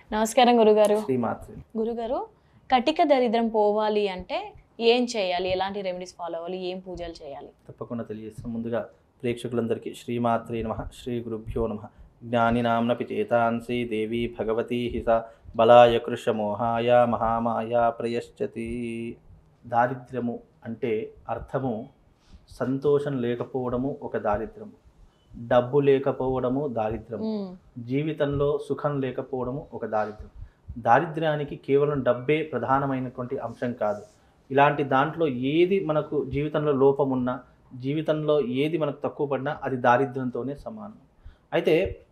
నమస్కారం గురుగారు శ్రీమాత్రి గురుగారు కటిక దరిద్రం పోవాలి అంటే ఏం చేయాలి ఎలాంటి రెమెడీస్ ఫాలో అవ్వాలి ఏం పూజలు చేయాలి తప్పకుండా తెలియజేస్తాం ముందుగా ప్రేక్షకులందరికీ శ్రీమాత్రే నమ శ్రీ గురుభ్యో నమ జ్ఞానినాంనపి చేతాంసి దేవి భగవతి హిత బలాయ కృషమోహాయ మహామాయ ప్రయశ్చతి దారిద్ర్యము అంటే అర్థము సంతోషం లేకపోవడము ఒక దారిద్ర్యము డబ్బు లేకపోవడము దారిద్ర్యము మ్మ్. జీవితంలో సుఖం లేకపోవడము ఒక దారిద్ర్యం దారిద్ర్యానికి కేవలం డబ్బే ప్రధానమైనటువంటి అంశం కాదు ఇలాంటి దాంట్లో ఏది మనకు జీవితంలో లోపం ఉన్నా జీవితంలో ఏది మనకు తక్కువ పడినా అది దారిద్ర్యంతోనే సమానం అయితే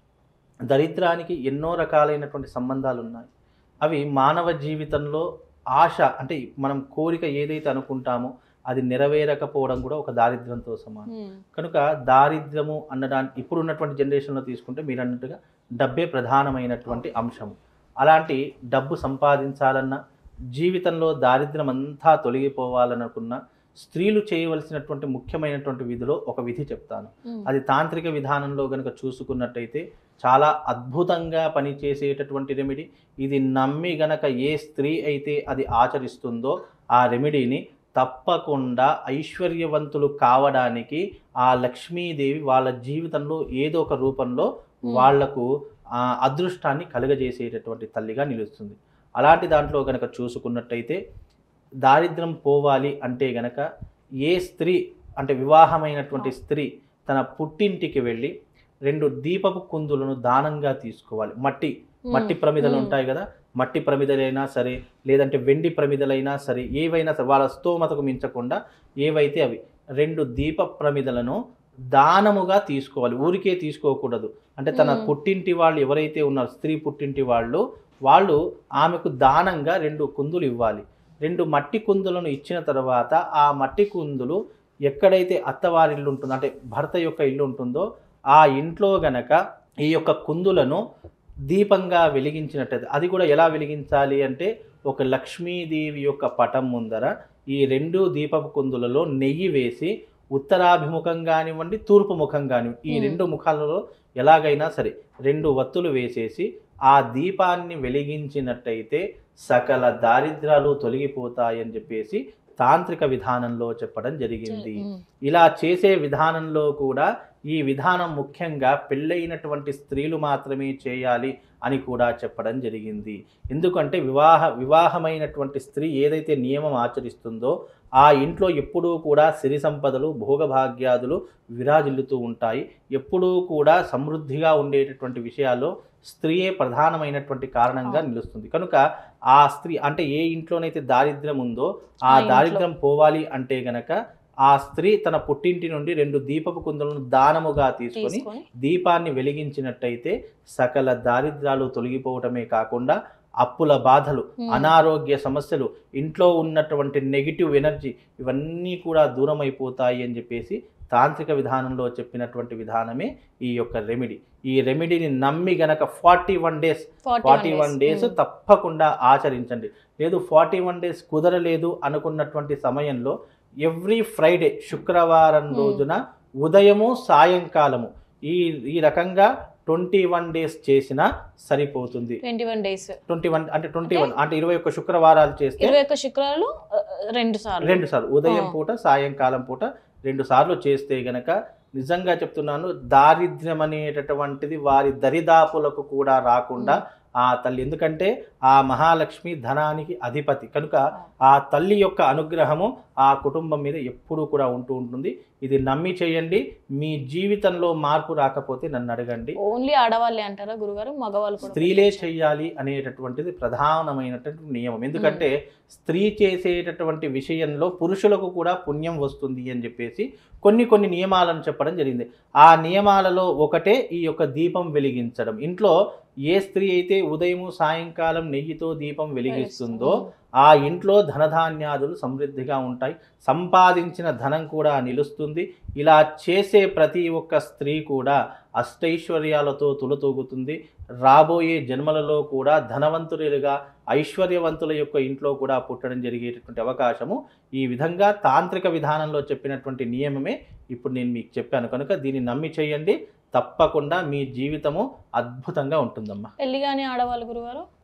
దరిద్రానికి ఎన్నో రకాలైనటువంటి సంబంధాలు ఉన్నాయి అవి మానవ జీవితంలో ఆశ అంటే మనం కోరిక ఏదైతే అనుకుంటామో అది నెరవేరకపోవడం కూడా ఒక దారిద్ర్యంతో సమానం మ్మ్. కనుక దారిద్ర్యము అన్నదానికి ఇప్పుడు ఉన్నటువంటి జనరేషన్లో తీసుకుంటే మీరు అన్నట్టుగా డబ్బే ప్రధానమైనటువంటి అంశం అలాంటి డబ్బు సంపాదించాలన్నా జీవితంలో దారిద్ర్యం అంతా తొలగిపోవాలనుకున్న స్త్రీలు చేయవలసినటువంటి ముఖ్యమైనటువంటి విధిలో ఒక విధి చెప్తాను మ్మ్. అది తాంత్రిక విధానంలో గనుక చూసుకున్నట్టయితే చాలా అద్భుతంగా పనిచేసేటటువంటి రెమెడీ ఇది నమ్మి గనక ఏ స్త్రీ అయితే అది ఆచరిస్తుందో ఆ రెమెడీని తప్పకుండా ఐశ్వర్యవంతులు కావడానికి ఆ లక్ష్మీదేవి వాళ్ళ జీవితంలో ఏదో ఒక రూపంలో వాళ్లకు ఆ అదృష్టాన్ని కలుగజేసేటటువంటి తల్లిగా నిలుస్తుంది అలాంటి దాంట్లో గనక చూసుకున్నట్టయితే దారిద్ర్యం పోవాలి అంటే గనక ఏ స్త్రీ అంటే వివాహమైనటువంటి స్త్రీ తన పుట్టింటికి వెళ్ళి రెండు దీపపు కుందులను దానంగా తీసుకోవాలి మట్టి మట్టి ప్రమిదలు మ్మ్. ఉంటాయి కదా మట్టి ప్రమిదలైనా సరే లేదంటే వెండి ప్రమిదలైనా సరే ఏవైనా సరే వాళ్ళ స్తోమతకు మించకుండా ఏవైతే అవి రెండు దీప ప్రమిదలను దానముగా తీసుకోవాలి ఊరికే తీసుకోకూడదు అంటే తన మ్మ్. పుట్టింటి వాళ్ళు ఎవరైతే ఉన్నారో స్త్రీ పుట్టింటి వాళ్ళు వాళ్ళు ఆమెకు దానంగా రెండు కుందులు ఇవ్వాలి రెండు మట్టి కుందులను ఇచ్చిన తర్వాత ఆ మట్టి కుందులు ఎక్కడైతే అత్తవారి ఇల్లు ఉంటుందో అంటే భర్త యొక్క ఇల్లు ఉంటుందో ఆ ఇంట్లో గనక ఈ యొక్క కుందులను దీపంగా వెలిగించినట్టయితే అది కూడా ఎలా వెలిగించాలి అంటే ఒక లక్ష్మీదేవి యొక్క పటం ముందర ఈ రెండు దీపపు కుందులలో నెయ్యి వేసి ఉత్తరాభిముఖం కానివ్వండి తూర్పు ముఖం కానివ్వండి ఈ Hmm. రెండు ముఖాలలో ఎలాగైనా సరే రెండు వత్తులు వేసేసి ఆ దీపాన్ని వెలిగించినట్టయితే సకల దారిద్రాలు తొలగిపోతాయని చెప్పేసి తాంత్రిక విధానంలో చెప్పడం జరిగింది మ్మ్. ఇలా చేసే విధానంలో కూడా ఈ విధానం ముఖ్యంగా పెళ్ళైనటువంటి స్త్రీలు మాత్రమే చేయాలి అని కూడా చెప్పడం జరిగింది ఎందుకంటే వివాహ వివాహమైనటువంటి స్త్రీ ఏదైతే నియమం ఆచరిస్తుందో ఆ ఇంట్లో ఎప్పుడూ కూడా సిరి సంపదలు భోగభాగ్యాదులు విరాజిల్లుతూ ఉంటాయి ఎప్పుడూ కూడా సమృద్ధిగా ఉండేటటువంటి విషయాల్లో స్త్రీయే ప్రధానమైనటువంటి కారణంగా నిలుస్తుంది కనుక ఆ స్త్రీ అంటే ఏ ఇంట్లోనైతే దారిద్ర్యం ఉందో ఆ ఆ ఇంట్లో. దారిద్ర్యం పోవాలి అంటే గనక ఆ స్త్రీ తన పుట్టింటి నుండి రెండు దీపపు కుందులను దానముగా తీసుకొని తీసుకొని దీపాన్ని వెలిగించినట్టయితే సకల దారిద్రాలు తొలగిపోవటమే కాకుండా అప్పుల బాధలు మ్మ్. అనారోగ్య సమస్యలు ఇంట్లో ఉన్నటువంటి నెగిటివ్ ఎనర్జీ ఇవన్నీ కూడా దూరం అయిపోతాయి అని చెప్పేసి తాంత్రిక విధానంలో చెప్పినటువంటి విధానమే ఈ యొక్క రెమెడీ ఈ రెమెడీని నమ్మి గనక forty one days forty one days మ్మ్. తప్పకుండా ఆచరించండి లేదు ఫార్టీ వన్ డేస్ కుదరలేదు అనుకున్నటువంటి సమయంలో ఎవ్రీ ఫ్రైడే శుక్రవారం Hmm. రోజున ఉదయము సాయంకాలము ఈ ఈ రకంగా ట్వంటీ వన్ డేస్ చేసినా సరిపోతుంది twenty one days twenty one అంటే ట్వంటీ వన్ అంటే ఇరవై ఒక్క శుక్రవారాలు చేస్తే ఇరవై ఒక్క శుక్రవారాలు ఆ, రెండు సార్లు రెండు సార్లు ఉదయం ఆ. పూట సాయంకాలం పూట రెండు సార్లు చేస్తే గనక నిజంగా చెప్తున్నాను దారిద్ర్యం అనేటటువంటిది వారి దరిదాపులకు కూడా రాకుండా ఆ తల్లి ఎందుకంటే ఆ మహాలక్ష్మి ధనానికి అధిపతి కనుక ఆ తల్లి యొక్క అనుగ్రహము ఆ కుటుంబం మీద ఎప్పుడూ కూడా ఉంటూ ఉంటుంది ఇది నమ్మి చేయండి మీ జీవితంలో మార్పు రాకపోతే నన్ను అడగండి ఓన్లీ ఆడవాళ్ళే అంటారా గురుగారు మగవాళ్ళు కూడా స్త్రీలే చెయ్యాలి అనేటటువంటిది ప్రధానమైనటువంటి నియమం ఎందుకంటే స్త్రీ చేసేటటువంటి విషయంలో పురుషులకు కూడా పుణ్యం వస్తుంది అని చెప్పేసి కొన్ని కొన్ని నియమాలను చెప్పడం జరిగింది ఆ నియమాలలో ఒకటే ఈ యొక్క దీపం వెలిగించడం ఇంట్లో ఏ స్త్రీ అయితే ఉదయము సాయంకాలం నెయ్యితో దీపం వెలిగిస్తుందో ఆ ఇంట్లో ధనధాన్యాదులు సమృద్ధిగా ఉంటాయి సంపాదించిన ధనం కూడా నిలుస్తుంది ఇలా చేసే ప్రతి ఒక్క స్త్రీ కూడా అష్టైశ్వర్యాలతో తులతూగుతుంది రాబోయే జన్మలలో కూడా ధనవంతులుగా ఐశ్వర్యవంతుల యొక్క ఇంట్లో కూడా పుట్టడం జరిగేటటువంటి అవకాశము ఈ విధంగా తాంత్రిక విధానంలో చెప్పినటువంటి నియమమే ఇప్పుడు నేను మీకు చెప్పాను కనుక దీన్ని నమ్మి చేయండి తప్పకుండా మీ జీవితము అద్భుతంగా ఉంటుందమ్మా పెళ్లి కాని ఆడవాళ్ళు గురుగారు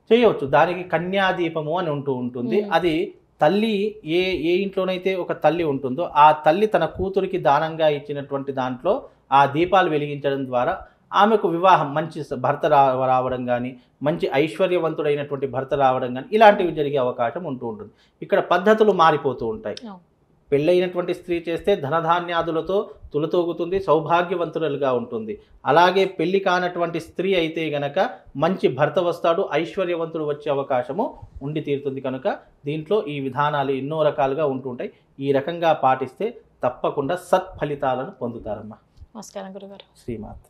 చేయవచ్చు దానికి కన్యాదీపము అని ఉంటూ ఉంటుంది మ్మ్. అది తల్లి ఏ ఏ ఇంట్లోనైతే ఒక తల్లి ఉంటుందో ఆ తల్లి తన కూతురికి దానంగా ఇచ్చినటువంటి దాంట్లో ఆ దీపాలు వెలిగించడం ద్వారా ఆమెకు వివాహం మంచి స- భర్త రా రావడం కానీ మంచి ఐశ్వర్యవంతుడైనటువంటి భర్త రావడం కానీ ఇలాంటివి జరిగే అవకాశం ఉంటూ ఉంటుంది ఇక్కడ పద్ధతులు మారిపోతూ ఉంటాయి అవును. పెళ్ళైనటువంటి స్త్రీ చేస్తే ధనధాన్యాదులతో తులతూగుతుంది సౌభాగ్యవంతురాలుగా ఉంటుంది అలాగే పెళ్లి కానటువంటి స్త్రీ అయితే గనక మంచి భర్త వస్తాడు ఐశ్వర్యవంతుడు వచ్చే అవకాశము ఉండి తీరుతుంది కనుక దీంట్లో ఈ విధానాలు ఎన్నో రకాలుగా ఉంటుంటాయి ఈ రకంగా పాటిస్తే తప్పకుండా సత్ఫలితాలను పొందుతారమ్మా నమస్కారం గురుగారు శ్రీమాత